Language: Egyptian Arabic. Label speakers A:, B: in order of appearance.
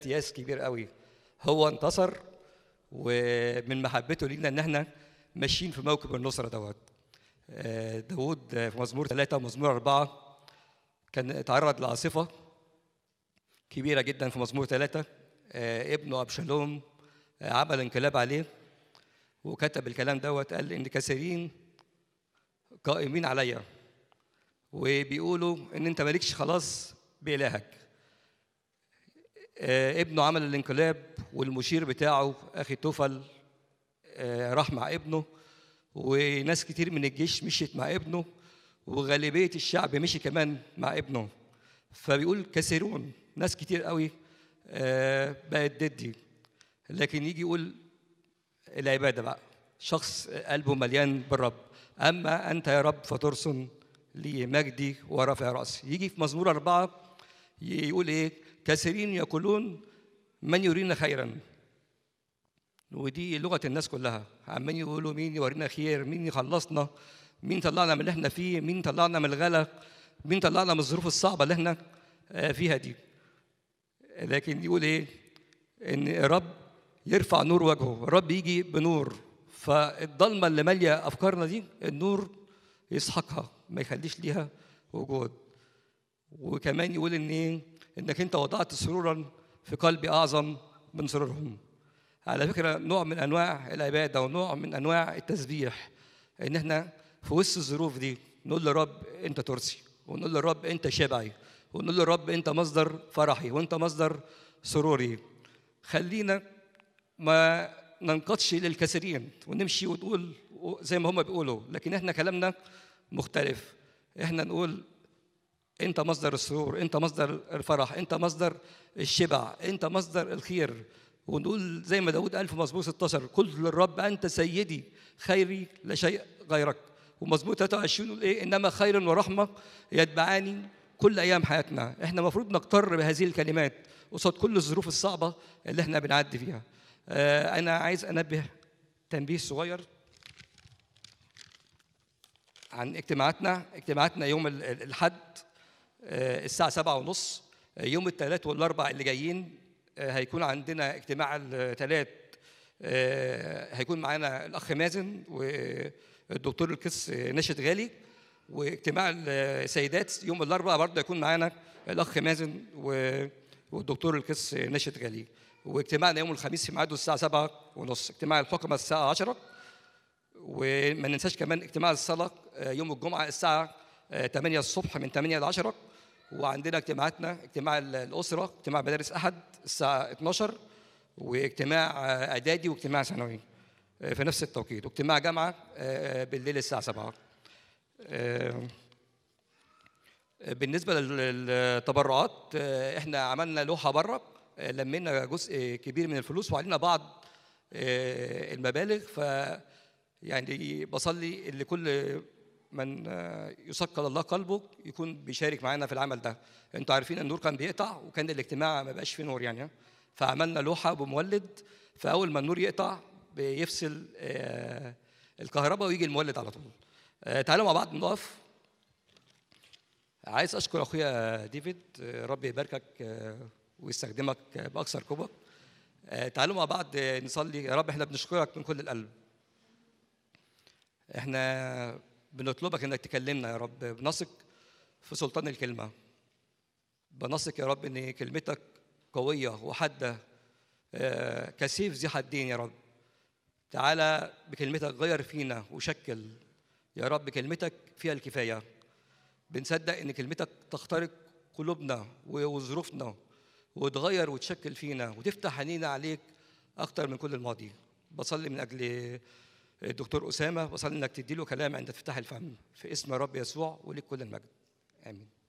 A: امتياز كبير قوي هو انتصر ومن محبته لينا ان احنا ماشيين في موكب النصره دوت آه، داود آه، في مزمور ثلاثة ومزمور أربعة كان اتعرض لعاصفة كبيرة جدا في مزمور ثلاثة آه، ابنه أبشالوم آه، عمل انقلاب عليه وكتب الكلام دوت قال إن كثيرين قائمين عليا وبيقولوا إن أنت مالكش خلاص بإلهك آه، ابنه عمل الانقلاب والمشير بتاعه اخي توفل آه، راح مع ابنه وناس كتير من الجيش مشيت مع ابنه وغالبيه الشعب مشي كمان مع ابنه فبيقول كثيرون ناس كتير قوي آه، بقت ضدي لكن يجي يقول العباده بقى شخص قلبه مليان بالرب اما انت يا رب فترسم لي مجدي ورفع راسي يجي في مزمور اربعه يقول ايه كثيرين يقولون من يرينا خيرا ودي لغه الناس كلها عمالين يقولوا مين يورينا خير مين يخلصنا مين طلعنا من اللي احنا فيه مين طلعنا من الغلا مين طلعنا من الظروف الصعبه اللي احنا آه، فيها دي لكن يقول ايه ان الرب يرفع نور وجهه الرب يجي بنور فالضلمه اللي ماليه افكارنا دي النور يسحقها ما يخليش ليها وجود وكمان يقول ان ايه انك انت وضعت سرورا في قلبي اعظم من سرورهم على فكره نوع من انواع العباده ونوع من انواع التسبيح ان احنا في وسط الظروف دي نقول للرب انت ترسي ونقول للرب انت شبعي ونقول للرب انت مصدر فرحي وانت مصدر سروري خلينا ما ننقضش للكثيرين ونمشي ونقول زي ما هم بيقولوا لكن احنا كلامنا مختلف احنا نقول انت مصدر السرور انت مصدر الفرح انت مصدر الشبع انت مصدر الخير ونقول زي ما داود قال في مزمور 16 قلت للرب انت سيدي خيري لا شيء غيرك ومزمور 23 يقول ايه انما خير ورحمه يتبعاني كل ايام حياتنا احنا المفروض نقتر بهذه الكلمات قصاد كل الظروف الصعبه اللي احنا بنعدي فيها آه انا عايز انبه تنبيه صغير عن اجتماعاتنا اجتماعاتنا يوم ال- ال- الحد آه، الساعة سبعة ونص آه، يوم الثلاث والأربع اللي جايين آه، هيكون عندنا اجتماع الثلاث هيكون معانا الأخ مازن والدكتور القس ناشد غالي واجتماع السيدات يوم الأربع برضه هيكون معانا الأخ مازن و- والدكتور القس ناشد غالي واجتماعنا يوم الخميس في ميعاده الساعة سبعة ونص اجتماع الحكمة الساعة عشرة وما ننساش كمان اجتماع الصلاة آه، يوم الجمعة الساعة آه، 8 الصبح من 8 ل 10 وعندنا اجتماعاتنا اجتماع ال- الأسرة اجتماع مدارس أحد الساعة 12 واجتماع آه، إعدادي واجتماع ثانوي آه، في نفس التوقيت واجتماع جامعة آه، بالليل الساعة 7 آه، بالنسبة لل- للتبرعات آه، احنا عملنا لوحة بره آه، لمينا جزء كبير من الفلوس وعلينا بعض آه، المبالغ ف يعني بصلي ان كل من آه، يثقل الله قلبه يكون بيشارك معانا في العمل ده انتوا عارفين النور كان بيقطع وكان الاجتماع ما بقاش فيه نور يعني فعملنا لوحه بمولد فاول ما النور يقطع بيفصل آه، الكهرباء ويجي المولد على طول آه، تعالوا مع بعض نقف عايز اشكر اخويا ديفيد آه، ربي يباركك آه، ويستخدمك آه، باكثر قوه آه، تعالوا مع بعض آه، نصلي يا رب احنا بنشكرك من كل القلب احنا بنطلبك انك تكلمنا يا رب بنثق في سلطان الكلمه بنثق يا رب ان كلمتك قويه وحاده آه، كسيف ذي حدين يا رب تعالى بكلمتك غير فينا وشكل يا رب كلمتك فيها الكفايه بنصدق ان كلمتك تخترق قلوبنا وظروفنا وتغير وتشكل فينا وتفتح عينينا عليك اكتر من كل الماضي بصلي من اجل الدكتور اسامه بصلي انك تديله كلام عند افتتاح الفم في اسم رب يسوع وليك كل المجد امين